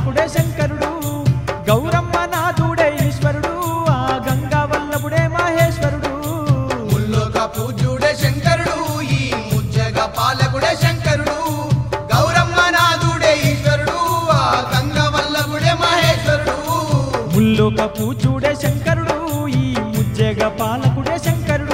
పాలకుడే శంకరుడు గౌరమ్మ నాథుడే ఈశ్వరుడు ఆ గంగా వల్లభుడే మహేశ్వరుడు ముల్లోక పూజ్యుడే శంకరుడు ఈ ముజ్జగ పాలకుడే శంకరుడు గౌరమ్మ నాథుడే ఈశ్వరుడు ఆ గంగ వల్లభుడే మహేశ్వరుడు ముల్లోక పూజుడే శంకరుడు ఈ ముజ్జగ పాలకుడే శంకరుడు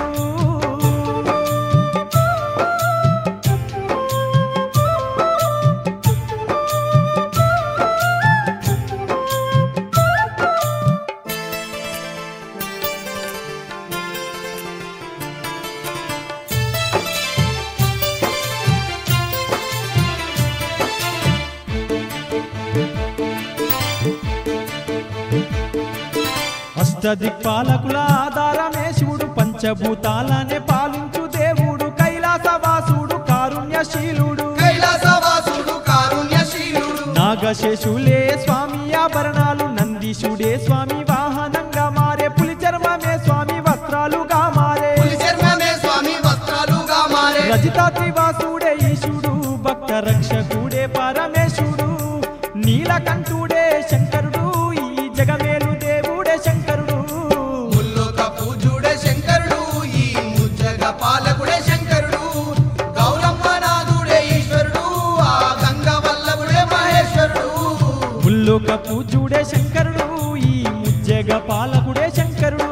అష్టదిక్పాలకుల ఆధారమే శివుడు పంచభూతాలనే పాలించు దేవుడు కైలాసవాసుడు కారుణ్యశీలుడు కైలాసవాసుడు కారుణ్యశీలుడు నాగశేషులే స్వామి ఆభరణాలు నందీశుడే స్వామి వాహనంగా మారే పులి చర్మమే స్వామి వస్త్రాలుగా మారే పులి చర్మమే స్వామి వస్త్రాలుగా మారే రజితాత్రివాసుడే ఈశుడు భక్త రక్షకుడే పరమేశుడు నీలకంఠుడే శంకరుడు ఈ జగమేలు దేవుడే శంకరుడు ముల్లోక పూజ్యుడే శంకరుడు ఈ ముజ్జగ పాలకుడే శంకరుడు గౌరమ్మ నాథుడే ఈశ్వరుడు ఆ గంగ వల్లభుడే మహేశ్వరుడు ముల్లోక పూజుడే శంకరుడు ఈ ముజ్జగ పాలకుడే శంకరుడు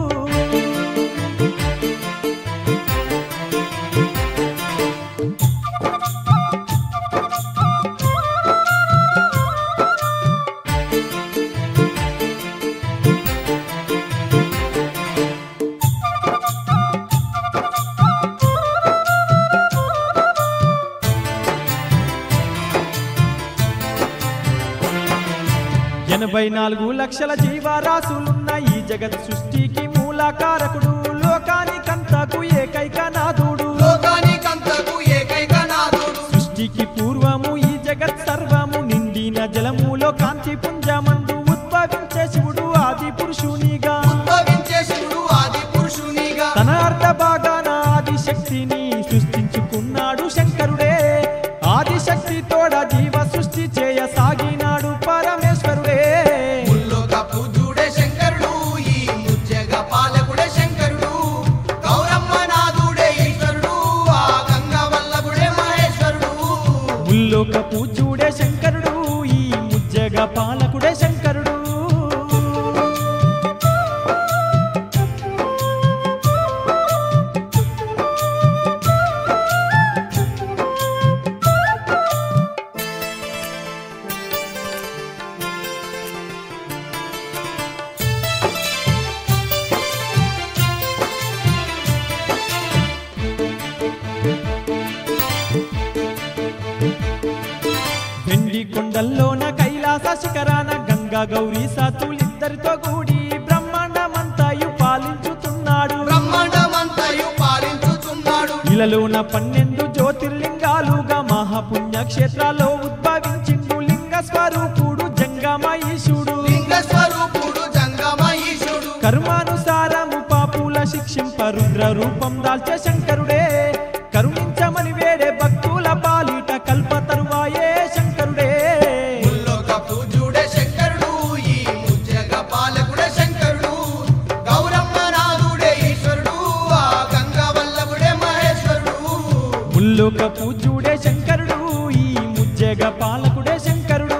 ఎనభై నాలుగు లక్షల జీవరాశులున్న ఈ జగత్ సృష్టికి మూలకారకుడు లోకానికంతకు ఏకైక నాథుడు లోకానికంతకు ఏకైక నాథుడు సృష్టికి పూర్వము ఈ జగత్ సర్వము నిండిన జలములో కాంతి పుంజమందు ఉద్భవించే శివుడు ఆది పురుషునిగా ఉద్భవించే శివుడు ఆది పురుషునిగా తన అర్ధ భాగాన ఆది శక్తిని సృష్టించుకున్నాడు శంకరుడే ఆది శక్తి తోడ జీవ సృష్టి చేయ సాగినాడు పరమేశ్వరుడే ముల్లోక పూజ్యుడే శంకరుడు ఈ ముజ్జగ పాలకుడే శంకరుడు గౌరమ్మ నాథుడే ఈశ్వరుడు ఆ గంగ వల్లభుడే మహేశ్వరుడు ముల్లోక పూజ్యుడే శంకరుడు ఈ ముజ్జగ పాలకుడే శంకరుడు వెండి కొండల్లోన కైలాస శిఖరాన గంగా గౌరీ సాతులిద్దరితో కూడి బ్రహ్మాండమంతాయు పాలించుతున్నాడు బ్రహ్మాండమంతయు పాలించుతున్నాడు ఇలలోన పన్నెండు జ్యోతిర్లింగాలుగా మహాపుణ్యక్షేత్రాల్లో ఉద్భవించిండు లింగ స్వరూపుడు జంగమయీశుడు లింగ స్వరూపుడు జంగమ ఈశుడు కర్మానుసారము పాపుల శిక్షింప రుద్ర రూపం దాల్చే శంకరుడే కరుణించమని వేడే భక్తుల పాలిట కల్ప తరువాయే శంకరుడే ముల్లోక పూజ్యుడే శంకరుడు ఈ ముజ్జగ పాలకుడే శంకరుడు గౌరమ్మ నాథుడే ఈశ్వరుడు ఆ గంగ వల్లభుడే మహేశ్వరుడు ముల్లోక పూజ్యుడే శంకరుడు ఈ ముజ్జగ పాలకుడే శంకరుడు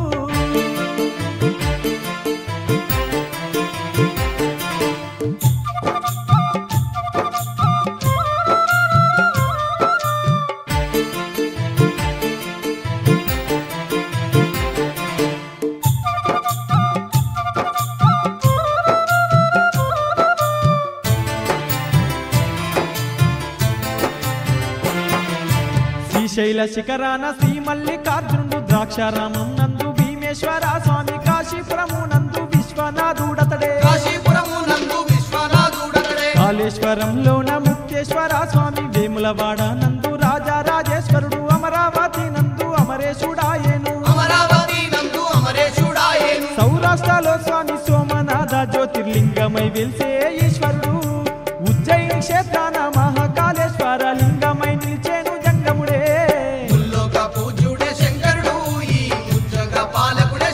శ్రీశైల శిఖరాన శ్రీ మల్లికార్జునుడు ద్రాక్షారామం నందు భీమేశ్వర స్వామి కాశీపురము నందు విశ్వనాథుడతడే కాశీపురము నందు విశ్వనాథుడతడే కాళేశ్వరంలోన ముక్తేశ్వర స్వామి వేములవాడ నందు రాజా రాజేశ్వరుడు అమరావతి నందు అమరేశుడాయేను అమరావతి నందు అమరేశుడాయేను సౌరాష్ట్రలో స్వామి సోమనాథ జ్యోతిర్లింగమై వెలిసే ఈశ్వరుడు ఉజ్జయిని క్షేత్రాన మహాకాళేశ్వర లింగమై నిలిచేను జంగముడే ముల్లోక పూజ్యుడే శంకరుడు ఈ ముజ్జగ పాలకుడే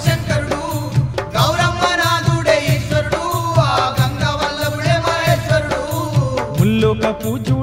పూజుడే